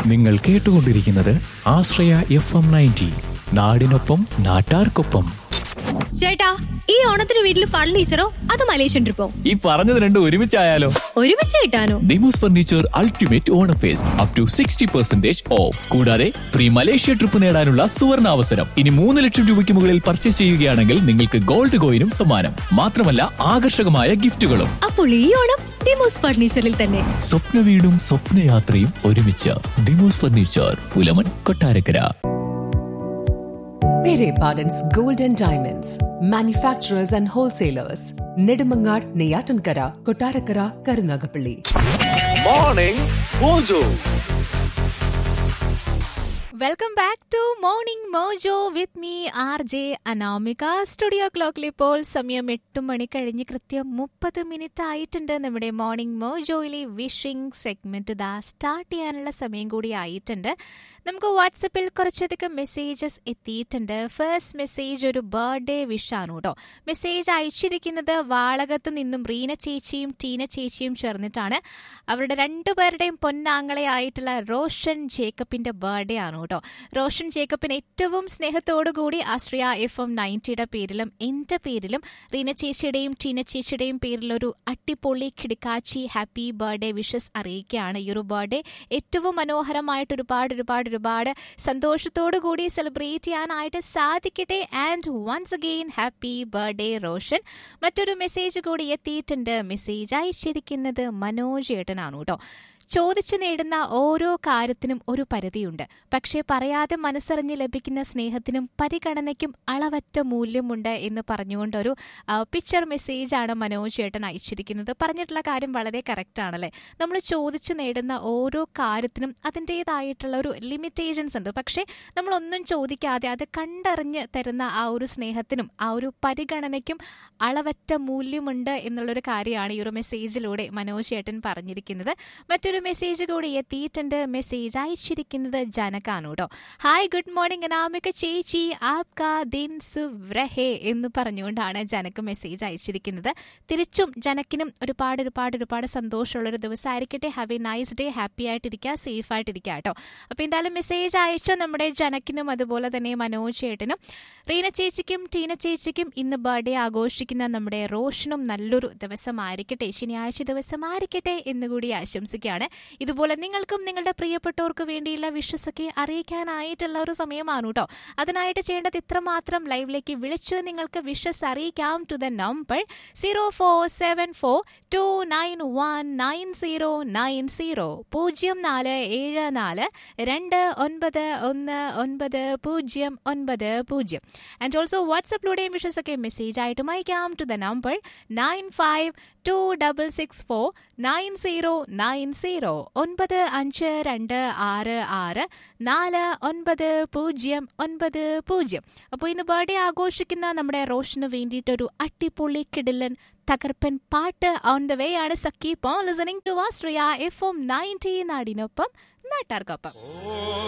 നിങ്ങൾ കേട്ടുകൊണ്ടിരിക്കുന്നത് ആശ്രയ F M ninety നാടിനൊപ്പം നാട്ടാർക്കൊപ്പം ചേട്ടാ ഈ ഓണത്തിന് വീട്ടിൽ ഫർണിച്ചറോ അത് മലേഷ്യൻ ട്രിപ്പോ ഈ പറഞ്ഞത് രണ്ടും ഒരുമിച്ചായാലോ ഒരുമിച്ച് കിട്ടാനോ Demos furniture ultimate Onam fest up to sixty percentage off കൂടാതെ ഫ്രീ മലേഷ്യ ട്രിപ്പ് നേടാനുള്ള സുവർണ അവസരം ഇനി മൂന്ന് ലക്ഷം രൂപയ്ക്ക് മുകളിൽ പർച്ചേസ് ചെയ്യുകയാണെങ്കിൽ നിങ്ങൾക്ക് ഗോൾഡ് കോയിനും സമ്മാനം മാത്രമല്ല ആകർഷകമായ ഗിഫ്റ്റുകളും അപ്പോൾ ഈ ഓണം ഡിമോസ് ഫർണിച്ചറിൽ തന്നെ സ്വപ്ന വീടും സ്വപ്നയാത്രയും ഒരുമിച്ച് Demos furniture Pulamon Kottarakkara Pere Pardon's Gold and Diamonds, manufacturers and wholesalers, Nedumangad, Neyatankara, Kotarakara, Karunagapalli. Morning Mojo. Welcome back to morning mojo with me R J Anamika studio ക്ലോക്കിൽ ഇപ്പോൾ സമയം എട്ട് മണി കഴിഞ്ഞ് കൃത്യം മുപ്പത് മിനിറ്റ് ആയിട്ടുണ്ട് നമ്മുടെ മോർണിംഗ് മോജോയിലെ വിഷിംഗ് സെഗ്മെന്റ് ഇതാ സ്റ്റാർട്ട് ചെയ്യാനുള്ള സമയം കൂടി ആയിട്ടുണ്ട് നമുക്ക് വാട്സപ്പിൽ കുറച്ചധികം മെസ്സേജസ് എത്തിയിട്ടുണ്ട് ഫസ്റ്റ് മെസ്സേജ് ഒരു ബർത്ത്ഡേ വിഷാണ് കേട്ടോ മെസ്സേജ് അയച്ചിരിക്കുന്നത് വാളകത്ത് നിന്നും റീന ചേച്ചിയും ടീന ചേച്ചിയും ചേർന്നിട്ടാണ് അവരുടെ രണ്ടുപേരുടെയും പൊന്നാങ്ങളെ ആയിട്ടുള്ള റോഷൻ ജേക്കബിന്റെ ബർത്ത്ഡേ ആണ് കേട്ടോ റോഷൻ ജേക്കബിന് ഏറ്റവും സ്നേഹത്തോടു കൂടി ആശ്രയ എഫ് എം നയൻറ്റിയുടെ പേരിലും എൻ്റെ പേരിലും റീന ചേച്ചിയുടെയും ടീന ചേച്ചിയുടെയും പേരിൽ ഒരു അട്ടിപ്പൊളി കിടക്കാച്ചി ഹാപ്പി ബർത്ത്ഡേ വിഷസ് അറിയിക്കുകയാണ് ഈ ഒരു ബർത്ത്ഡേ ഏറ്റവും മനോഹരമായിട്ട് ഒരുപാട് ഒരുപാട് ഒരുപാട് സന്തോഷത്തോടു കൂടി സെലിബ്രേറ്റ് ചെയ്യാനായിട്ട് സാധിക്കട്ടെ and once again happy birthday Roshan മറ്റൊരു മെസ്സേജ് കൂടി എത്തിയിട്ടുണ്ട് മെസ്സേജ് അയച്ചിരിക്കുന്നത് മനോജ് ഏട്ടനാണ് കേട്ടോ ചോദിച്ചു നേടുന്ന ഓരോ കാര്യത്തിനും ഒരു പരിധിയുണ്ട് പക്ഷേ പറയാതെ മനസ്സറിഞ്ഞ് ലഭിക്കുന്ന സ്നേഹത്തിനും പരിഗണനയ്ക്കും അളവറ്റ മൂല്യമുണ്ട് എന്ന് പറഞ്ഞുകൊണ്ടൊരു ആ, പിക്ചർ മെസ്സേജാണ് മനോജ് ചേട്ടൻ അയച്ചിരിക്കുന്നത് പറഞ്ഞിട്ടുള്ള കാര്യം വളരെ കറക്റ്റ് ആണല്ലേ നമ്മൾ ചോദിച്ചു നേടുന്ന ഓരോ കാര്യത്തിനും അതിൻ്റെതായിട്ടുള്ള ഒരു ലിമിറ്റേഷൻസ് ഉണ്ട് പക്ഷേ നമ്മളൊന്നും ചോദിക്കാതെ അത് കണ്ടറിഞ്ഞ് തരുന്ന ആ ഒരു സ്നേഹത്തിനും ആ ഒരു പരിഗണനയ്ക്കും അളവറ്റ മൂല്യമുണ്ട് എന്നുള്ളൊരു കാര്യമാണ് ഈ ഒരു മെസ്സേജിലൂടെ മനോജ് ചേട്ടൻ പറഞ്ഞിരിക്കുന്നത് മറ്റൊരു മെസ്സേജ് കൂടി എത്തിയിട്ടുണ്ട് മെസ്സേജ് അയച്ചിരിക്കുന്നത് ജനകാണ് കേട്ടോ ഹായ് ഗുഡ് മോർണിംഗ് അനാമിക ചേച്ചി ആപ്കാ ദിൻ സുവ്രഹേ എന്ന് പറഞ്ഞുകൊണ്ടാണ് ജനക്ക് മെസ്സേജ് അയച്ചിരിക്കുന്നത് തിരിച്ചും ജനക്കിനും ഒരുപാട് ഒരുപാട് ഒരുപാട് സന്തോഷമുള്ള ഒരു ദിവസമായിരിക്കട്ടെ have a nice day happy ആയിട്ടിരിക്കുക സേഫ് ആയിട്ടിരിക്കുക കേട്ടോ അപ്പോൾ എന്തായാലും മെസ്സേജ് അയച്ച നമ്മുടെ ജനക്കിനും അതുപോലെ തന്നെ മനോജ് ചേട്ടനും റീന ചേച്ചിക്കും ടീന ചേച്ചിക്കും ഇന്ന് ബർത്ത്ഡേ ആഘോഷിക്കുന്ന നമ്മുടെ റോഷനും നല്ലൊരു ദിവസമായിരിക്കട്ടെ ശനിയാഴ്ച ദിവസമായിരിക്കട്ടെ എന്നുകൂടി ആശംസിക്കുകയാണ് ഇതുപോലെ നിങ്ങൾക്കും നിങ്ങളുടെ പ്രിയപ്പെട്ടവർക്ക് വേണ്ടിയുള്ള വിഷസൊക്കെ അറിയിക്കാനായിട്ടുള്ള ഒരു സമയമാണ് കേട്ടോ അതിനായിട്ട് ചെയ്യേണ്ടത് ഇത്രമാത്രം ലൈവിലേക്ക് വിളിച്ച് നിങ്ങൾക്ക് വിഷസ് അറിയിക്കാം to the number zero four seven four two nine one nine zero nine zero പൂജ്യം നാല് ഏഴ് നാല് രണ്ട് ഒൻപത് ഒന്ന് ഒൻപത് പൂജ്യം ഒൻപത് പൂജ്യം ആൻഡ് ഓൾസോ വാട്സപ്പിലൂടെയും വിഷസ് ഒക്കെ മെസ്സേജ് ആയിട്ടും അയക്കാം to the number nine five two double six four nine zero nine zero ഒൻപത് അഞ്ച് രണ്ട് ആറ് ആറ് നാല് ഒൻപത് പൂജ്യം ഒൻപത് പൂജ്യം അപ്പോൾ ഇന്ന് ബർത്ത്ഡേ ആഘോഷിക്കുന്ന നമ്മുടെ റോഷന് വേണ്ടിയിട്ടൊരു അട്ടിപ്പൊളി കിടിലൻ തകർപ്പൻ പാട്ട് ഓൺ ദ വേ ആണ് സഖി പോ ലിസണിംഗ് ടു വാസ്ട്രിയ എഫ് എം നയൻറ്റി നാടിനൊപ്പം നാട്ടാർക്കൊപ്പം